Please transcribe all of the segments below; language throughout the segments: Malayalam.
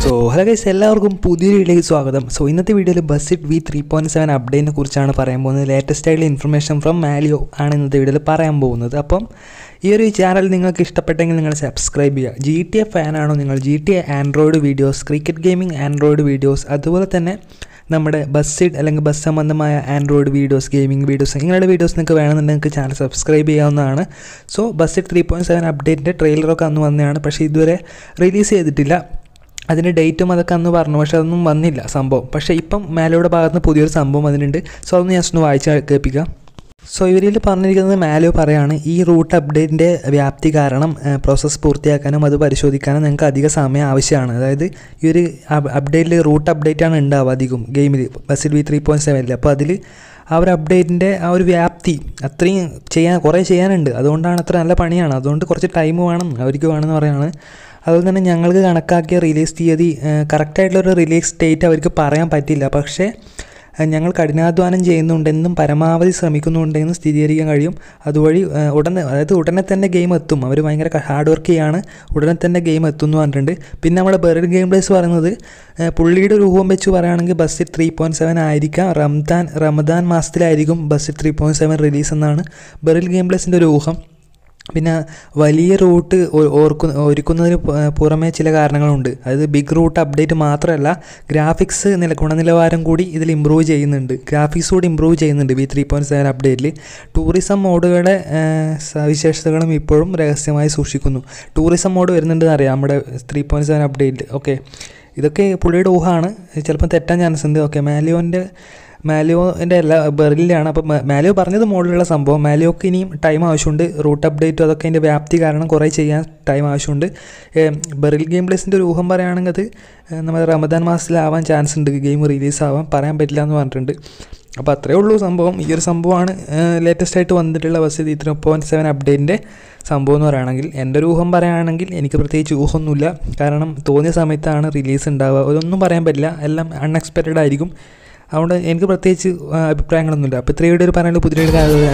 സോ ഹലോ ഗൈസ് എല്ലാവർക്കും പുതിയൊരു വീഡിയോയിലേക്ക് സ്വാഗതം സോ ഇന്നത്തെ വീഡിയോയിൽ BUSSID V three point seven അപ്ഡേറ്റിനെ കുറിച്ചാണ് പറയാൻ പോകുന്നത് ലേറ്റസ്റ്റ് ആയിട്ടുള്ള ഇൻഫർമേഷൻ ഫ്രം മാലിയോ ആണ് ഇന്നത്തെ വീഡിയോയിൽ പറയാൻ പോകുന്നത് അപ്പം ഈ ഒരു ചാനൽ നിങ്ങൾക്ക് ഇഷ്ടപ്പെട്ടെങ്കിൽ നിങ്ങൾ സബ്സ്ക്രൈബ് ചെയ്യുക ജി ടി എ ഫാനാണോ നിങ്ങൾ G T A Android videos cricket gaming Android videos അതുപോലെ തന്നെ നമ്മുടെ ബസ്സിഡ് അല്ലെങ്കിൽ ബസ് സംബന്ധമായ ആൻഡ്രോയിഡ് വീഡിയോസ് ഗെയിമിംഗ് വീഡിയോസ് ഇങ്ങനെയുള്ള വീഡിയോസ് നിങ്ങൾക്ക് വേണമെന്നുണ്ടെങ്കിൽ നിങ്ങൾക്ക് ചാനൽ സബ്സ്ക്രൈബ് ചെയ്യാവുന്നതാണ് so BUSSID three point seven അപ്ഡേറ്റിൻ്റെ ട്രെയിലറൊക്കെ അന്ന് വന്നതാണ് പക്ഷേ ഇതുവരെ റിലീസ് ചെയ്തിട്ടില്ല അതിൻ്റെ ഡേറ്റും അതൊക്കെ അന്ന് പറഞ്ഞു പക്ഷേ അതൊന്നും വന്നില്ല സംഭവം പക്ഷേ ഇപ്പം മേലോയുടെ ഭാഗത്ത് നിന്ന് പുതിയൊരു സംഭവം അതിനുണ്ട് സോ അതൊന്ന് ജസ്റ്റ് ഒന്ന് വായിച്ച് കേൾപ്പിക്കാം സോ ഇവരിൽ പറഞ്ഞിരിക്കുന്നത് മാലോ പറയാണ് ഈ റൂട്ട് അപ്ഡേറ്റിൻ്റെ വ്യാപ്തി കാരണം പ്രോസസ്സ് പൂർത്തിയാക്കാനും അത് പരിശോധിക്കാനും നിങ്ങൾക്ക് അധിക സമയം ആവശ്യമാണ് അതായത് ഈ ഒരു അപ്ഡേറ്റിൽ റൂട്ട് അപ്ഡേറ്റ് ആണ് ഉണ്ടാവുക അധികം ഗെയിമിൽ ബസ്സിൽ വി ത്രീ പോയിൻറ്റ് സെവനിൽ അപ്പോൾ അതിൽ ആ ഒരു അപ്ഡേറ്റിൻ്റെ ആ ഒരു വ്യാപ്തി അത്രയും ചെയ്യാൻ കുറേ ചെയ്യാനുണ്ട് അതുകൊണ്ടാണ് അത്ര നല്ല പണിയാണ് അതുകൊണ്ട് കുറച്ച് ടൈം വേണം അവർക്ക് വേണമെന്ന് പറയുകയാണ് അതുപോലെ തന്നെ ഞങ്ങൾക്ക് കണക്കാക്കിയ റിലീസ് തീയതി കറക്റ്റായിട്ടുള്ളൊരു റിലീസ് ഡേറ്റ് അവർക്ക് പറയാൻ പറ്റില്ല പക്ഷേ ഞങ്ങൾ കഠിനാധ്വാനം ചെയ്യുന്നുണ്ടെന്നും പരമാവധി ശ്രമിക്കുന്നുണ്ടെന്നും സ്ഥിരീകരിക്കാൻ കഴിയും അതുവഴി ഉടനെ അതായത് ഉടനെ തന്നെ ഗെയിം എത്തും അവർ ഭയങ്കര ഹാർഡ് വർക്ക് ചെയ്യാണ് ഉടനെ തന്നെ ഗെയിം എത്തും എന്ന് പറഞ്ഞിട്ടുണ്ട് പിന്നെ നമ്മുടെ ബെറിൽ ഗെയിം പ്ലേസ് പറയുന്നത് പുള്ളിയുടെ രൂപം വെച്ച് പറയുകയാണെങ്കിൽ ബസ്സിൽ ത്രീ പോയിൻറ്റ് സെവൻ ആയിരിക്കാം റംദാൻ റമദാൻ മാസത്തിലായിരിക്കും ബസ്സിൽ ത്രീ പോയിൻറ്റ് സെവൻ റിലീസ് എന്നാണ് ബെറിൽ ഗെയിം പ്ലേസിൻ്റെ ഒരു ഊഹം പിന്നെ വലിയ റൂട്ട് ഓർക്കു ഒരുക്കുന്നതിന് പുറമേ ചില കാരണങ്ങളുണ്ട് അതായത് ബിഗ് റൂട്ട് അപ്ഡേറ്റ് മാത്രമല്ല ഗ്രാഫിക്സ് നില ഗുണനിലവാരം കൂടി ഇതിൽ ഇമ്പ്രൂവ് ചെയ്യുന്നുണ്ട് ഗ്രാഫിക്സ് കൂടി ഇമ്പ്രൂവ് ചെയ്യുന്നുണ്ട് ബി ത്രീ പോയിൻറ്റ് സെവൻ അപ്ഡേറ്റിൽ ടൂറിസം മോഡുകളുടെ സവിശേഷതകളും ഇപ്പോഴും രഹസ്യമായി സൂക്ഷിക്കുന്നു ടൂറിസം മോഡ് വരുന്നുണ്ടെന്ന് അറിയാം നമ്മുടെ ത്രീ പോയിൻറ്റ് സെവൻ അപ്ഡേറ്റിൽ ഓക്കെ ഇതൊക്കെ പുള്ളിയുടെ ഊഹമാണ് ചിലപ്പോൾ തെറ്റാൻ ചാൻസ് ഉണ്ട് ഓക്കെ മാലിയോൻ്റെ മാലിയോൻ്റെ എല്ലാ ബെറിലാണ് അപ്പോൾ മാലിയോ പറഞ്ഞത് മോഡലുള്ള സംഭവം മാലിയോക്ക് ഇനിയും ടൈം ആവശ്യമുണ്ട് റൂട്ട് അപ്ഡേറ്റും അതൊക്കെ അതിൻ്റെ വ്യാപ്തി കാരണം കുറേ ചെയ്യാൻ ടൈം ആവശ്യമുണ്ട് ബെറിൽ ഗെയിം പ്ലേസിൻ്റെ ഒരു ഊഹം പറയുകയാണെങ്കിൽ അത് നമ്മൾ റമദാൻ മാസത്തിലാവാൻ ചാൻസ് ഉണ്ട് ഗെയിം റിലീസ് ആവാൻ പറയാൻ പറ്റില്ല എന്ന് പറഞ്ഞിട്ടുണ്ട് അപ്പോൾ അത്രയേ ഉള്ളൂ സംഭവം ഈ ഒരു സംഭവമാണ് ലേറ്റസ്റ്റ് ആയിട്ട് വന്നിട്ടുള്ള ബസ് ഈ ത്രീ പോയിൻറ്റ് സെവൻ അപ്ഡേറ്റിൻ്റെ സംഭവം എന്ന് പറയുകയാണെങ്കിൽ എൻ്റെ ഒരു ഊഹം പറയുകയാണെങ്കിൽ എനിക്ക് പ്രത്യേകിച്ച് ഊഹമൊന്നുമില്ല കാരണം തോന്നിയ സമയത്താണ് റിലീസ് ഉണ്ടാവുക അതൊന്നും പറയാൻ പറ്റില്ല എല്ലാം അൺഎക്സ്പെക്റ്റഡ് ആയിരിക്കും അതുകൊണ്ട് എനിക്ക് പ്രത്യേകിച്ച് അഭിപ്രായങ്ങളൊന്നുമില്ല അപ്പോൾ ഇത്രയും ഒരു പറയാനുള്ള പുതിയ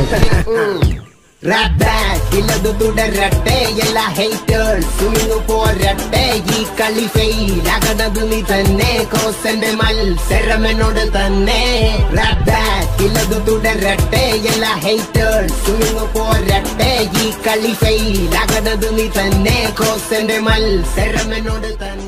Rap back, ഇല്ലതു തുടരട്ടെ എല്ലാ haters സ്വിമ്മിങ് പോരട്ടെ ഈ കളി ഫെയിൽ ആകണത് നീ തന്നെ കോസന്റെ മത്സരം എന്നോട് തന്നെ Rap back, ഇല്ലതു തുടരട്ടെ എല്ലാ haters സ്വിമ്മിങ് പോരട്ടെ ഈ കളി ഫെയിൽ ആകണത് നീ തന്നെ കോസന്റെ മത്സരം എന്നോട് തന്നെ